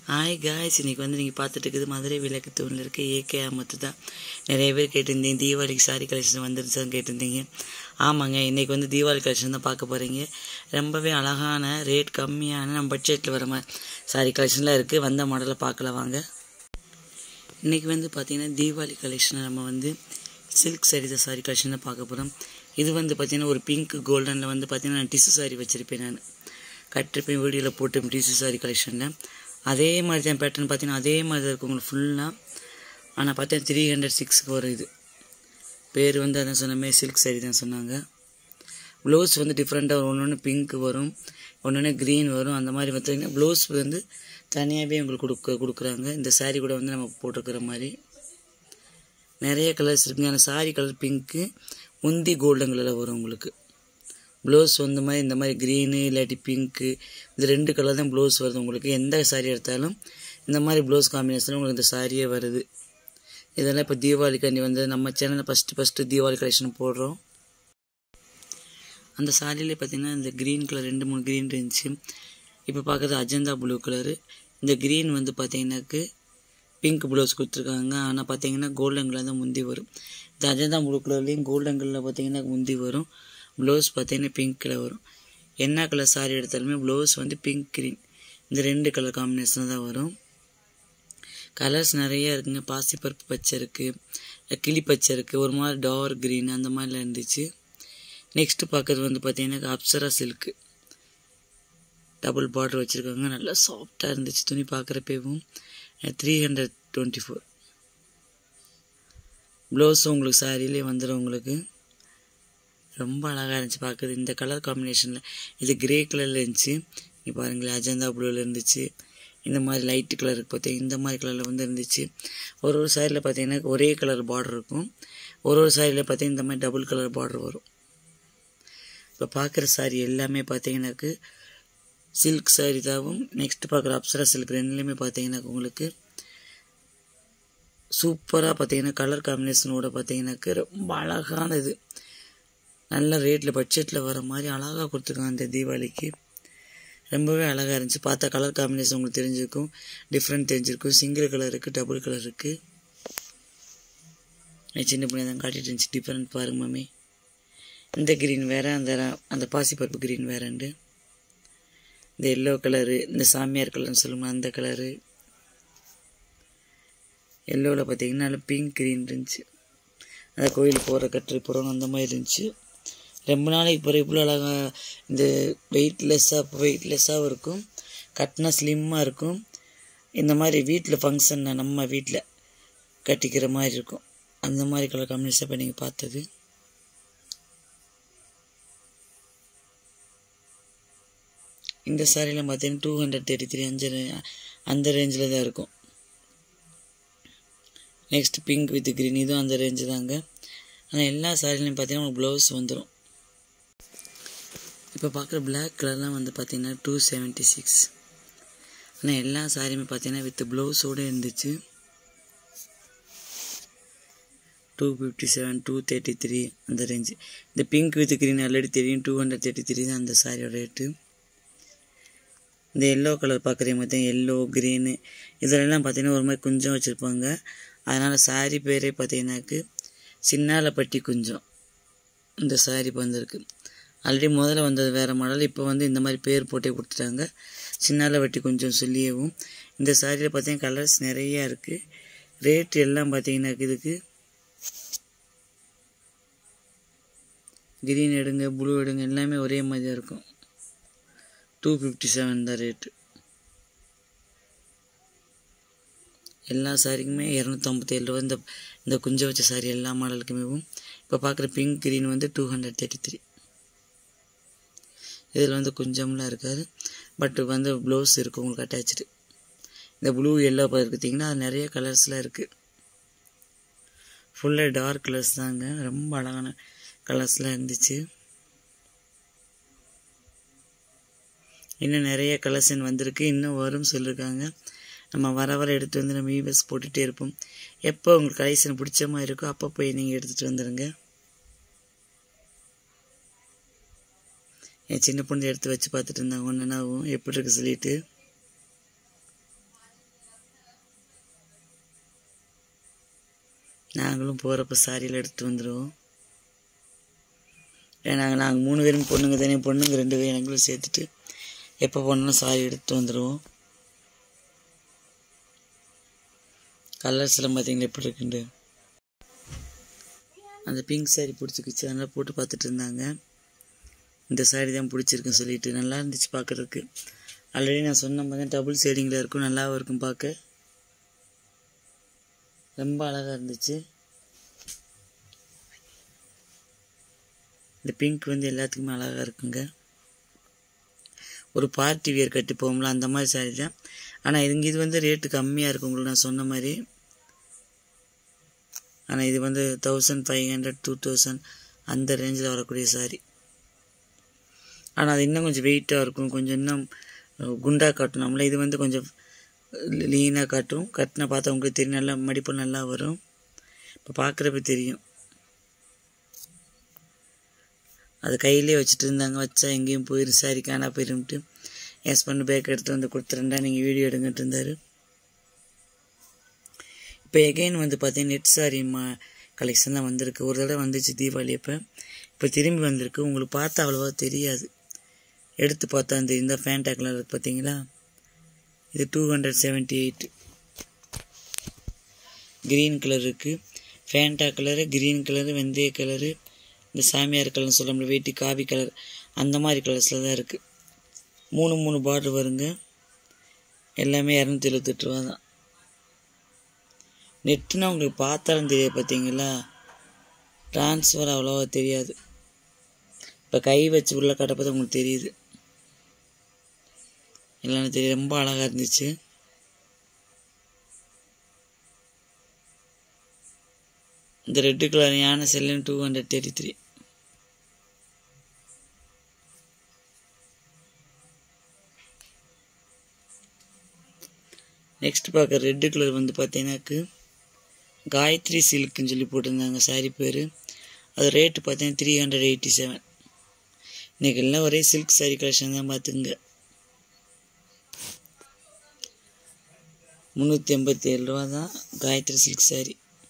hi guys இன்னைக்கு வந்து நீங்கள் பார்த்துட்டு இருக்குது மதுரை விளக்கு தூணில் இருக்க ஏகே அமத்து தான் நிறைய பேர் கேட்டிருந்தீங்க தீபாவளிக்கு சாரி கலெக்ஷன் வந்துருச்சான்னு கேட்டிருந்தீங்க ஆமாங்க இன்றைக்கி வந்து தீபாவளி கலெக்ஷன் தான் பார்க்க போகிறீங்க ரொம்பவே அழகான ரேட் கம்மியான நம்ம பட்ஜெட்டில் வர மாதிரி சாரி கலெக்ஷன்லாம் இருக்குது வந்த மாடலை பார்க்கலாம் வாங்க இன்றைக்கி வந்து பார்த்திங்கன்னா தீபாவளி கலெக்ஷனை நம்ம வந்து சில்க் சாரி தான் சாரி கலெக்ஷன் தான் பார்க்க போகிறோம் இது வந்து பார்த்திங்கன்னா ஒரு பிங்க் கோல்டனில் வந்து பார்த்திங்கன்னா நான் டிஷ்யூ சாரி வச்சுருப்பேன் நான் கட்டிருப்பேன் வீடியோவில் போட்டு டிஷ்யூ சாரி கலெக்ஷனில் அதே மாதிரி தான் பேட்டர்ன் பார்த்தீங்கன்னா அதே மாதிரி தான் இருக்கும் உங்களுக்கு ஃபுல்லாக ஆனால் பார்த்தீங்கன்னா த்ரீ ஹண்ட்ரட் சிக்ஸ்க்கு வரும் இது பேர் வந்து அதான் சொன்னமே சில்க் சாரி தான் சொன்னாங்க ப்ளவுஸ் வந்து டிஃப்ரெண்ட்டாக வரும் ஒன்று ஒன்று பிங்க் வரும் ஒன்று ஒன்று க்ரீன் வரும் அந்த மாதிரி பார்த்தீங்கன்னா ப்ளவுஸ் வந்து தனியாகவே உங்களுக்கு கொடுக்க கொடுக்குறாங்க இந்த சாரீ கூட வந்து நம்ம போட்டிருக்கிற மாதிரி நிறைய கலர்ஸ் இருக்குங்க அந்த சாரீ கலர் பிங்க்கு முந்தி கோல்டன் கலரில் வரும் உங்களுக்கு ப்ளவுஸ் வந்து மாதிரி இந்த மாதிரி க்ரீனு இல்லாட்டி பிங்க்கு இந்த ரெண்டு கலர் தான் ப்ளவுஸ் வருது உங்களுக்கு எந்த சாரீ எடுத்தாலும் இந்த மாதிரி ப்ளவுஸ் காம்பினேஷனில் உங்களுக்கு இந்த சாரியே வருது இதெல்லாம் இப்போ தீபாவளிக்காண்டி வந்து நம்ம சேனலில் ஃபஸ்ட்டு ஃபஸ்ட்டு தீபாவளி கலெக்ஷன் போடுறோம் அந்த சாரியிலே பார்த்தீங்கன்னா இந்த க்ரீன் கலர் ரெண்டு மூணு க்ரீன் இருந்துச்சு இப்போ பார்க்குறது அஜந்தா ப்ளூ கலரு இந்த க்ரீன் வந்து பார்த்தீங்கன்னாக்கு பிங்க் ப்ளவுஸ் கொடுத்துருக்காங்க ஆனால் பார்த்தீங்கன்னா கோல்டன் கலர் தான் முந்தி வரும் இந்த அஜந்தா ப்ளூ கலர்லேயும் கோல்டன் கலரில் பார்த்தீங்கன்னா முந்தி வரும் ப்ளவுஸ் பார்த்தீங்கன்னா பிங்க் கலர் வரும் என்ன கலர் சாரி எடுத்தாலுமே ப்ளவுஸ் வந்து பிங்க் க்ரீன் இந்த ரெண்டு கலர் காம்பினேஷனில் தான் வரும் கலர்ஸ் நிறைய இருக்குங்க பாசிப்பருப்பு பச்சை இருக்குது கிளி பச்சை இருக்குது ஒரு மாதிரி டார்க் க்ரீன் அந்த மாதிரிலாம் இருந்துச்சு நெக்ஸ்ட்டு பார்க்குறது வந்து பார்த்தீங்கன்னா அப்சரா சில்க்கு டபுள் பார்டர் வச்சுருக்காங்க நல்லா சாஃப்டாக இருந்துச்சு துணி பார்க்குறப்பவும் த்ரீ ஹண்ட்ரட் டுவெண்ட்டி ஃபோர் ப்ளவுஸும் உங்களுக்கு சாரிலே வந்துடும் உங்களுக்கு ரொம்ப அழகாக இருந்துச்சு பார்க்குறது இந்த கலர் காம்பினேஷனில் இது கிரே கலரில் இருந்துச்சு இங்கே பாருங்களேன் அஜந்தா ப்ளூவில் இருந்துச்சு இந்த மாதிரி லைட்டு கலருக்கு பார்த்தீங்க இந்த மாதிரி கலரில் வந்து இருந்துச்சு ஒரு ஒரு சாரியில் பார்த்தீங்கன்னா ஒரே கலர் பார்டர் இருக்கும் ஒரு ஒரு சாரியில் பார்த்தீங்கன்னா இந்த மாதிரி டபுள் கலர் பார்டர் வரும் இப்போ பார்க்குற சாரி எல்லாமே பார்த்தீங்கன்னாக்கு சில்க் சாரி தாவும் நெக்ஸ்ட் பார்க்குற அப்சரா சில்க் ரெண்டுலேயுமே பார்த்தீங்கன்னா உங்களுக்கு சூப்பராக பார்த்தீங்கன்னா கலர் காம்பினேஷனோட பார்த்தீங்கன்னாக்கு ரொம்ப அழகானது நல்ல ரேட்டில் பட்ஜெட்டில் வர மாதிரி அழகாக கொடுத்துருக்காங்க அந்த தீபாவளிக்கு ரொம்பவே அழகாக இருந்துச்சு பார்த்தா கலர் காம்பினேஷன் உங்களுக்கு தெரிஞ்சிருக்கும் டிஃப்ரெண்ட் தெரிஞ்சிருக்கும் சிங்கிள் கலர் இருக்குது டபுள் கலர் இருக்குது சின்ன பிள்ளை தான் காட்டிட்டு இருந்துச்சு டிஃப்ரெண்ட் பாருங்க மம்மி இந்த க்ரீன் வேறு அந்த அந்த பாசிப்பருப்பு க்ரீன் வேறண்டு இந்த எல்லோ கலரு இந்த சாமியார் கலர்னு சொல்லுவோம் அந்த கலரு எல்லோவில் பார்த்தீங்கன்னா நல்லா பிங்க் க்ரீன் இருந்துச்சு அந்த கோயிலுக்கு போகிற கட்டுரை போகிறவங்க அந்த மாதிரி இருந்துச்சு ரொம்ப நாளைக்கு பிறகு இவ்வளோ அழகாக இந்த வெயிட்லெஸ்ஸாக வெயிட்லெஸ்ஸாகவும் இருக்கும் கட்டினா ஸ்லிம்மாக இருக்கும் இந்த மாதிரி வீட்டில் ஃபங்க்ஷன் நம்ம வீட்டில் கட்டிக்கிற மாதிரி இருக்கும் அந்த மாதிரி கலர் காம்பினேஷன் இப்போ நீங்கள் பார்த்தது இந்த சாரியில் பார்த்தீங்கன்னா டூ ஹண்ட்ரட் தேர்ட்டி த்ரீ அஞ்சு அந்த ரேஞ்சில் தான் இருக்கும் நெக்ஸ்ட் பிங்க் வித் க்ரீன் இதுவும் அந்த ரேஞ்சு தாங்க ஆனால் எல்லா சாரிலையும் பார்த்தீங்கன்னா உங்களுக்கு ப்ளவுஸ் வந்துடும் இப்போ பார்க்குற பிளாக் கலர்லாம் வந்து பார்த்தீங்கன்னா டூ செவன்ட்டி சிக்ஸ் ஆனால் எல்லா சாரியுமே பார்த்தீங்கன்னா வித் ப்ளவுஸோடு இருந்துச்சு two fifty seven two thirty three அந்த ரேஞ்சு இந்த பிங்க் வித் க்ரீன் ஆல்ரெடி தெரியும் டூ ஹண்ட்ரட் தேர்ட்டி த்ரீ தான் அந்த சாரியோட ரேட்டு இந்த எல்லோ கலர் பார்க்குறீங்க பார்த்தீங்கன்னா எல்லோ க்ரீனு இதிலெல்லாம் பார்த்தீங்கன்னா ஒரு மாதிரி குஞ்சம் வச்சுருப்பாங்க அதனால் சாரி பேரே பார்த்தீங்கன்னாக்கு சின்னாலப்பட்டி குஞ்சம் இந்த சாரி வந்திருக்கு ஆல்ரெடி முதல்ல வந்தது வேறு மாடல் இப்போ வந்து இந்த மாதிரி பேர் போட்டே கொடுத்துட்டாங்க சின்னால வட்டி கொஞ்சம் சொல்லியவும் இந்த சாரியில் பார்த்தீங்கன்னா கலர்ஸ் நிறையா இருக்குது ரேட் எல்லாம் பார்த்தீங்கன்னா இதுக்கு க்ரீன் எடுங்க ப்ளூ எடுங்க எல்லாமே ஒரே மாதிரி தான் இருக்கும் டூ ஃபிஃப்டி செவன் தான் ரேட்டு எல்லா சாரிக்குமே இரநூத்தம்பத்தேழு ரூபா இந்த இந்த குஞ்ச வச்ச சாரி எல்லா மாடலுக்குமேவும் இப்போ பார்க்குற பிங்க் க்ரீன் வந்து டூ ஹண்ட்ரட் தேர்ட்டி த்ரீ இதில் வந்து குஞ்சம்லாம் இருக்காது பட் வந்து ப்ளவுஸ் இருக்கும் உங்களுக்கு அட்டாச்சு இந்த ப்ளூ எல்லோ பார்த்துக்கிட்டிங்கன்னா அது நிறைய கலர்ஸ்லாம் இருக்குது ஃபுல்லாக டார்க் கலர்ஸ் தாங்க ரொம்ப அழகான கலர்ஸ்லாம் இருந்துச்சு இன்னும் நிறைய கலெக்ஷன் வந்திருக்கு இன்னும் வரும் சொல்லியிருக்காங்க நம்ம வர வர எடுத்து வந்து நம்ம யூஎஸ் போட்டுகிட்டே இருப்போம் எப்போ உங்களுக்கு கலெக்ஷன் பிடிச்ச மாதிரி இருக்கோ அப்போ போய் நீங்கள் எடுத்துகிட்டு வந்துடுங்க என் சின்ன பொண்ணு எடுத்து வச்சு பார்த்துட்டு இருந்தாங்க ஒன்றுனாவும் எப்படி இருக்கு சொல்லிட்டு நாங்களும் போகிறப்ப சாரியில் எடுத்துகிட்டு வந்துடுவோம் ஏன்னா நாங்கள் நாங்கள் மூணு பேரும் பொண்ணுங்க தானே பொண்ணுங்க ரெண்டு பேரும் எங்களும் சேர்த்துட்டு எப்போ போனாலும் சாரி எடுத்துட்டு வந்துடுவோம் கலர்ஸ் எல்லாம் பார்த்தீங்களா எப்படி இருக்குண்டு அந்த பிங்க் சாரி பிடிச்சிக்கிச்சு அதனால் போட்டு பார்த்துட்டு இருந்தாங்க இந்த சாரி தான் பிடிச்சிருக்குன்னு சொல்லிட்டு நல்லா இருந்துச்சு பார்க்குறதுக்கு ஆல்ரெடி நான் சொன்ன மாதிரி டபுள் ஷேடிங்கில் இருக்கும் நல்லாவும் இருக்கும் பார்க்க ரொம்ப அழகாக இருந்துச்சு இந்த பிங்க் வந்து எல்லாத்துக்குமே அழகாக இருக்குங்க ஒரு பார்ட்டி வியர் கட்டி போகும்ல அந்த மாதிரி சாரி தான் ஆனால் இதுங்க இது வந்து ரேட்டு கம்மியாக இருக்கும் உங்களுக்கு நான் சொன்ன மாதிரி ஆனால் இது வந்து thousand five hundred two thousand அந்த ரேஞ்சில் வரக்கூடிய சாரி ஆனால் அது இன்னும் கொஞ்சம் வெயிட்டாக இருக்கும் கொஞ்சம் இன்னும் குண்டாக காட்டணும்ல இது வந்து கொஞ்சம் லீனாக காட்டும் கட்டின பார்த்தா உங்களுக்கு தெரியும் நல்லா மடிப்பு நல்லா வரும் இப்போ பார்க்குறப்ப தெரியும் அது கையிலே வச்சுட்டு இருந்தாங்க வச்சா எங்கேயும் போயிடும் சாரி காணா போயிரும்ட்டு எஸ் பண்ணு பேக் எடுத்து வந்து கொடுத்துருண்டா நீங்கள் வீடியோ எடுங்கிட்டு இருந்தார் இப்போ எகைன் வந்து பார்த்தீங்கன்னா நெட் சாரி மா கலெக்ஷன் தான் வந்திருக்கு ஒரு தடவை வந்துச்சு தீபாவளி அப்போ இப்போ திரும்பி வந்திருக்கு உங்களுக்கு பார்த்தா அவ்வளோவா தெரியாது எடுத்து பார்த்தா அந்த இந்த ஃபேண்டா கலர் பார்த்தீங்களா இது two hundred seventy eight green colour இருக்குது ஃபேண்டா கலரு க்ரீன் கலரு வெந்தய கலரு இந்த சாமியார் கலர்னு சொல்ல வேட்டி காவி கலர் அந்த மாதிரி கலர்ஸில் தான் இருக்குது மூணு மூணு பார்டர் வருங்க எல்லாமே இரநூத்தி எழுபத்தெட்டு ரூபா தான் நெட்டுனா உங்களுக்கு பார்த்தாலும் தெரியாது பார்த்தீங்களா ட்ரான்ஸ்ஃபர் அவ்வளோவா தெரியாது இப்போ கை வச்சு உள்ள கட்டப்போ உங்களுக்கு தெரியுது இல்லைன்னு தெரியும் ரொம்ப அழகாக இருந்துச்சு இந்த ரெட்டு கலர் யானை செல்லுன்னு two hundred thirty three next பார்க்க ரெட்டு கலர் வந்து பார்த்தீங்கன்னாக்கு காயத்ரி சில்க்குன்னு சொல்லி போட்டிருந்தாங்க சாரி பேர் அது ரேட்டு பார்த்தீங்கன்னா த்ரீ ஹண்ட்ரட் எயிட்டி செவன் இன்றைக்கி எல்லாம் ஒரே சில்க் சாரி கலெக்ஷன் தான் பார்த்துங்க முந்நூற்றி எண்பத்தி ஏழு ரூபா தான் காயத்ரி சில்க் சாரி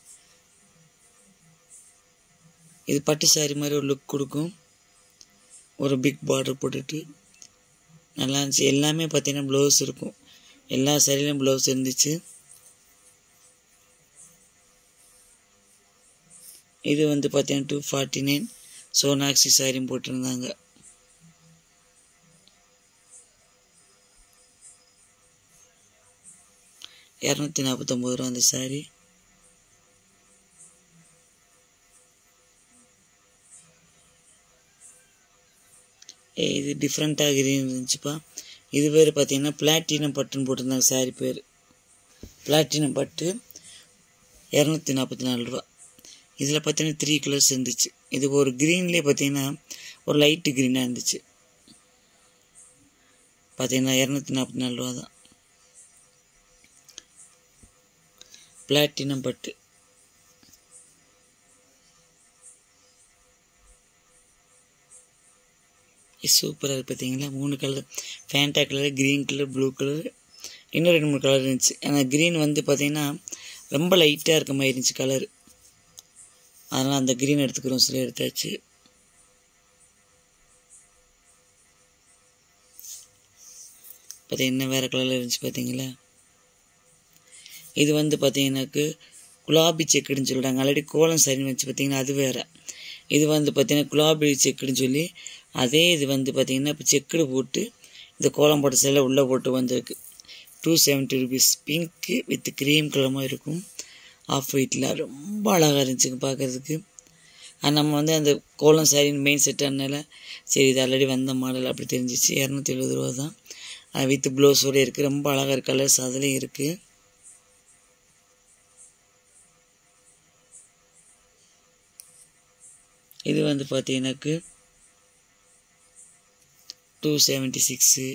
இது பட்டு சாரி மாதிரி ஒரு லுக் கொடுக்கும் ஒரு பிக் பார்டர் போட்டுட்டு நல்லா இருந்துச்சு எல்லாமே பார்த்தீங்கன்னா ப்ளவுஸ் இருக்கும் எல்லா சாரிலையும் ப்ளவுஸ் இருந்துச்சு இது வந்து பார்த்தீங்கன்னா டூ ஃபார்ட்டி நைன் சோனாக்சி சாரியும் போட்டிருந்தாங்க இரநூத்தி நாற்பத்தொம்பது ரூபா அந்த சாரி ஏ இது டிஃப்ரெண்ட்டாக இருந்துச்சுப்பா இது பேர் பார்த்தீங்கன்னா பிளாட்டினம் பட்டுன்னு போட்டிருந்தாங்க சாரி பேர் பிளாட்டினம் பட்டு இரநூத்தி நாற்பத்தி நாலு ரூபா இதில் பார்த்தீங்கன்னா த்ரீ கலர்ஸ் இருந்துச்சு இது ஒரு க்ரீன்லேயே பார்த்தீங்கன்னா ஒரு லைட்டு க்ரீனாக இருந்துச்சு பார்த்தீங்கன்னா இரநூத்தி நாற்பத்தி நாலு ரூபா தான் பிளாட்டினம் பட்டு சூப்பராக இருக்குது பார்த்தீங்களா மூணு colour Fanta colour green colour blue colour இன்னும் ரெண்டு மூணு கலர் இருந்துச்சு ஆனால் க்ரீன் வந்து பார்த்தீங்கன்னா ரொம்ப லைட்டாக இருக்க மாதிரி இருந்துச்சு கலர் அதனால் அந்த க்ரீன் எடுத்துக்கிறோம் சொல்லி எடுத்தாச்சு பார்த்தீங்கன்னா வேறு கலரில் இருந்துச்சு பார்த்தீங்களா இது வந்து பார்த்தீங்கன்னாக்கு குலாபி செக்குன்னு சொல்லிட்டாங்க ஆல்ரெடி கோலம் சரின்னு வச்சு பார்த்தீங்கன்னா அது வேறு இது வந்து பார்த்தீங்கன்னா குலாபி செக்குன்னு சொல்லி அதே இது வந்து பார்த்தீங்கன்னா இப்போ செக்குடு போட்டு இந்த கோலம் போட்ட சில உள்ளே போட்டு வந்திருக்கு two seventy rupees pink with cream கலமாக இருக்கும் ஆஃப் ஒயிட்டில் ரொம்ப அழகாக இருந்துச்சுங்க பார்க்குறதுக்கு அது நம்ம வந்து அந்த கோலம் சாரின்னு மெயின் செட் ஆனால சரி இது ஆல்ரெடி வந்த மாடல் அப்படி தெரிஞ்சிச்சு இரநூத்தி எழுபது ரூபா தான் வித் ப்ளவுஸோடு இருக்குது ரொம்ப அழகாக இருக்குது கலர்ஸ் அதுலேயும் இருக்குது இது வந்து பார்த்தீங்கன்னாக்கு டூ செவன்ட்டி சிக்ஸு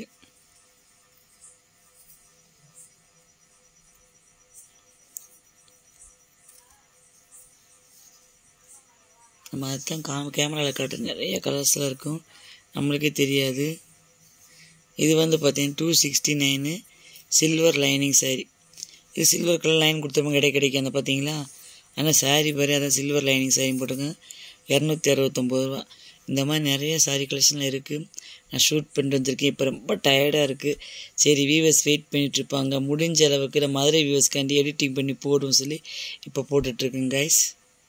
நம்ம அதுதான் கா கேமராவில் காட்டு நிறைய கலர்ஸில் இருக்கும் நம்மளுக்கே தெரியாது இது வந்து பார்த்தீங்கன்னா two sixty nine silver lining saree இது சில்வர் கலர் லைன் கொடுத்தவங்க கிடை கிடைக்கும் அந்த பார்த்தீங்களா ஆனால் saree பாரு அதான் சில்வர் லைனிங் saree போட்டுங்க இரநூத்தி அறுபத்தொம்போது ரூபா இந்த மாதிரி நிறைய saree கலெக்ஷன்லாம் இருக்குது நான் ஷூட் பண்ணிட்டு வந்திருக்கேன் இப்போ ரொம்ப டயர்டாக இருக்குது சரி வியூவர்ஸ் வெயிட் பண்ணிட்டு இருப்பாங்க முடிஞ்ச அளவுக்கு நான் மதுரை வியூவர்ஸ்க்காண்டி எடிட்டிங் பண்ணி போடுவோம் சொல்லி இப்போ போட்டுட்ருக்கேன் கைஸ்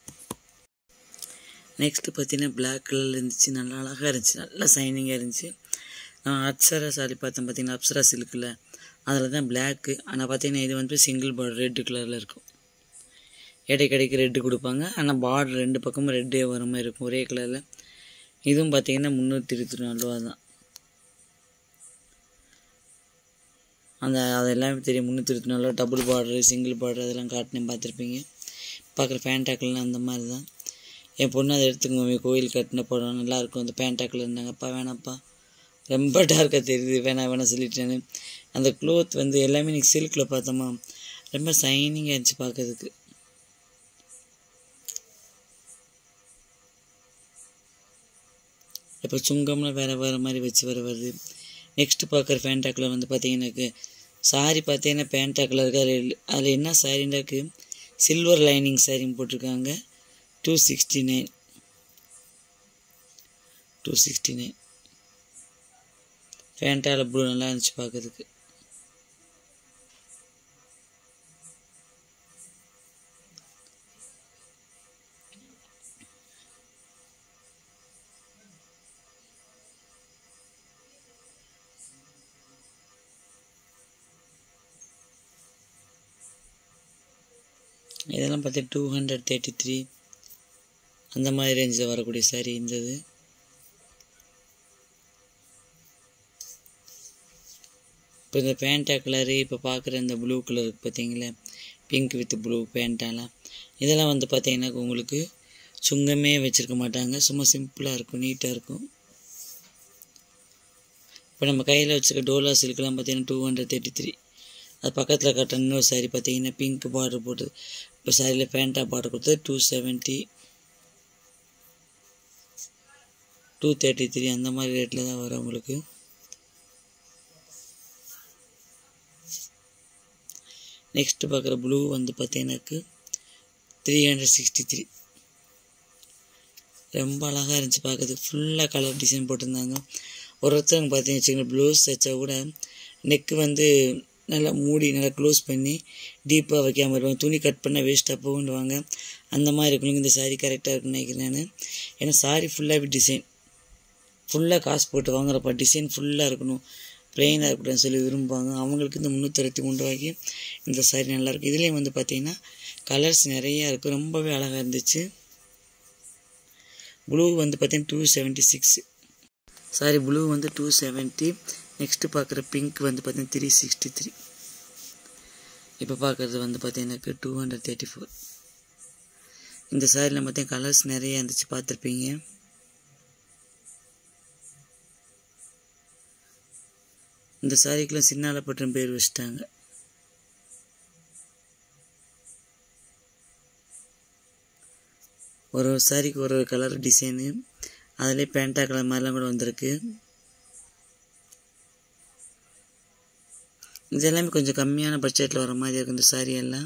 நெக்ஸ்ட்டு பார்த்தீங்கன்னா பிளாக் கலரில் இருந்துச்சு நல்லா அழகாக இருந்துச்சு நல்லா சைனிங்காக இருந்துச்சு நான் அப்சரா சாரி பார்த்தேன் பார்த்தீங்கன்னா அப்சரா சில்கில் அதில் தான் பிளாக்கு ஆனால் பார்த்தீங்கன்னா இது வந்து சிங்கிள் பார்டர் ரெட்டு கலரில் இருக்கும் இடைக்கடைக்கு ரெட்டு கொடுப்பாங்க ஆனால் பார்டர் ரெண்டு பக்கமும் ரெட்டே வர மாதிரி இருக்கும் ஒரே கலரில் இதுவும் பார்த்தீங்கன்னா முந்நூற்றி இருபத்தி நாலு ரூபா தான் அந்த அது எல்லாமே தெரியும் முந்நூற்றி இருபத்தி நாலு ரூபா டபுள் பார்டரு சிங்கிள் பார்டர் அதெல்லாம் காட்டினேன் பார்த்துருப்பீங்க பார்க்குற ஃபேண்டாக்கள்லாம் அந்த மாதிரி தான் என் பொண்ணு அதை எடுத்துக்கோங்க கோயில் கட்டின படம் நல்லாயிருக்கும் அந்த பேண்டாக்கில் இருந்தாங்கப்பா வேணாப்பா ரொம்ப டார்க்காக தெரியுது வேணாம் வேணாம் சொல்லிட்டேன்னு அந்த க்ளோத் வந்து எல்லாமே இன்னைக்கு சில்கில் பார்த்தோமா ரொம்ப சைனிங்காக இருந்துச்சு பார்க்கறதுக்கு இப்போ சுங்கம்லாம் வேறு வேறு மாதிரி வச்சு வர வருது நெக்ஸ்ட்டு பார்க்குற ஃபேண்டாக்கில் வந்து பார்த்தீங்கன்னாக்கு சாரி பார்த்தீங்கன்னா பேண்டாக்கில் இருக்கு அதில் அதில் என்ன சாரின்னு இருக்குது சில்வர் லைனிங் சாரின்னு போட்டிருக்காங்க two sixty nine two sixty nine ஃபேண்டாவில் ப்ளூ நல்லா இருந்துச்சு பார்க்கறதுக்கு இதெல்லாம் பார்த்தா டூ ஹண்ட்ரட் தேர்ட்டி த்ரீ அந்த மாதிரி ரேஞ்சில் வரக்கூடிய சாரீ இருந்தது இப்போ இந்த பேண்டா கலரு இப்போ பார்க்குற இந்த ப்ளூ கலர் பார்த்தீங்களா பிங்க் வித் ப்ளூ பேண்டாலாம் இதெல்லாம் வந்து பார்த்தீங்கன்னா உங்களுக்கு சுங்கமே வச்சுருக்க மாட்டாங்க சும்மா சிம்பிளாக இருக்கும் நீட்டாக இருக்கும் இப்போ நம்ம கையில் வச்சுருக்க டோலா சில்க்லாம் பார்த்தீங்கன்னா டூ ஹண்ட்ரட் தேர்ட்டி த்ரீ அது பக்கத்தில் கட்டுற இன்னொரு சாரி பார்த்தீங்கன்னா பிங்க் பார்டர் போட்டு இப்போ சாரியில் பேண்டா பார்டர் கொடுத்தது two seventy two thirty three அந்த மாதிரி ரேட்டில் தான் வரும் உங்களுக்கு நெக்ஸ்ட்டு பார்க்குற ப்ளூ வந்து பார்த்தீங்கன்னாக்கு த்ரீ ஹண்ட்ரட் சிக்ஸ்டி த்ரீ ரொம்ப அழகாக இருந்துச்சு பார்க்கறதுக்கு ஃபுல்லாக கலர் டிசைன் போட்டிருந்தாங்க ஒருத்தவங்க பார்த்தீங்கன்னு வச்சுக்கோங்க ப்ளவுஸ் தைச்சா கூட நெக்கு வந்து நல்லா மூடி நல்லா க்ளோஸ் பண்ணி டீப்பாக வைக்காமல் இருப்பாங்க துணி கட் பண்ணால் வேஸ்ட்டாக போகுண்டுவாங்க அந்த மாதிரி இருக்கணும் இந்த சாரீ கரெக்டாக இருக்குன்னு நினைக்கிறேன் நான் ஏன்னா சாரீ ஃபுல்லாகவே டிசைன் ஃபுல்லாக காசு போட்டு வாங்குறப்ப டிசைன் ஃபுல்லாக இருக்கணும் ப்ளெயினாக இருக்கக்கூடாதுன்னு சொல்லி விரும்புவாங்க அவங்களுக்கு இந்த முந்நூற்றி மூணு ரூபாய்க்கு இந்த சாரீ நல்லாயிருக்கும் இதுலேயும் வந்து பார்த்திங்கன்னா கலர்ஸ் நிறையா இருக்குது ரொம்பவே அழகாக இருந்துச்சு ப்ளூ வந்து பார்த்திங்கன்னா two seventy six saree blue வந்து டூ செவன்ட்டி நெக்ஸ்ட்டு பார்க்குற பிங்க் வந்து பார்த்தீங்கன்னா த்ரீ சிக்ஸ்டி த்ரீ இப்போ பார்க்குறது வந்து பார்த்தீங்கன்னாக்கு டூ ஹண்ட்ரட் தேர்ட்டி ஃபோர் இந்த சாரியில் பார்த்தீங்கன்னா கலர்ஸ் நிறைய இருந்துச்சு பார்த்துருப்பீங்க இந்த சாரிக்கெலாம் சின்னாலப்பட்டம் பேர் வச்சிட்டாங்க ஒரு ஒரு சாரிக்கு ஒரு ஒரு கலர் டிசைனு அதிலே பேண்டா கலர் மாதிரிலாம் கூட வந்திருக்கு இது எல்லாமே கொஞ்சம் கம்மியான பட்ஜெட்டில் வர மாதிரி இருக்குது இந்த சாரீ எல்லாம்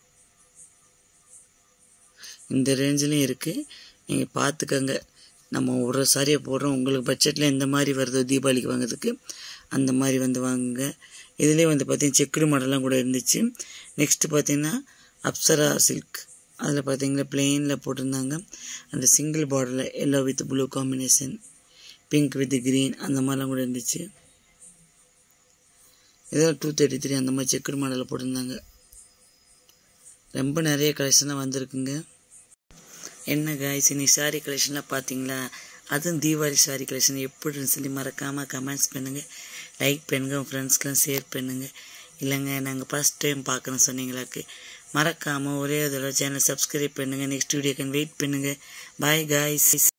இந்த ரேஞ்சிலையும் இருக்குது நீங்கள் பார்த்துக்கங்க நம்ம ஒரு சாரியை போடுறோம் உங்களுக்கு பட்ஜெட்டில் எந்த மாதிரி வருதோ தீபாவளிக்கு வாங்குறதுக்கு அந்த மாதிரி வந்து வாங்குங்க இதுலேயே வந்து பார்த்தீங்கன்னா செக்குடு மாடலாம் கூட இருந்துச்சு நெக்ஸ்ட்டு பார்த்தீங்கன்னா அப்சரா சில்க் அதில் பார்த்தீங்கன்னா பிளெயினில் போட்டிருந்தாங்க அந்த சிங்கிள் பார்டரில் yellow with blue combination pink with green அந்த மாதிரிலாம் கூட இருந்துச்சு இதெல்லாம் டூ தேர்ட்டி த்ரீ அந்த மாதிரி செக்குடு மாடலில் போட்டிருந்தாங்க ரொம்ப நிறைய கலெக்ஷன்லாம் வந்திருக்குங்க என்ன காய்ஸ் நீ சாரீ கலெக்ஷன்லாம் பார்த்தீங்களா அதுவும் தீபாவளி சாரீ கலெக்ஷன் எப்படின்னு சொல்லி மறக்காமல் கமெண்ட்ஸ் பண்ணுங்கள் லைக் பண்ணுங்கள் உங்கள் ஃப்ரெண்ட்ஸ்க்கெலாம் ஷேர் பண்ணுங்கள் இல்லைங்க நாங்கள் ஃபஸ்ட் டைம் பார்க்குறோம் சொன்னீங்களாக்கு மறக்காமல் ஒரே தடவை சேனல் சப்ஸ்கிரைப் பண்ணுங்கள் நெக்ஸ்ட் வீடியோக்கு வெயிட் பண்ணுங்கள் பாய் காய்ஸ்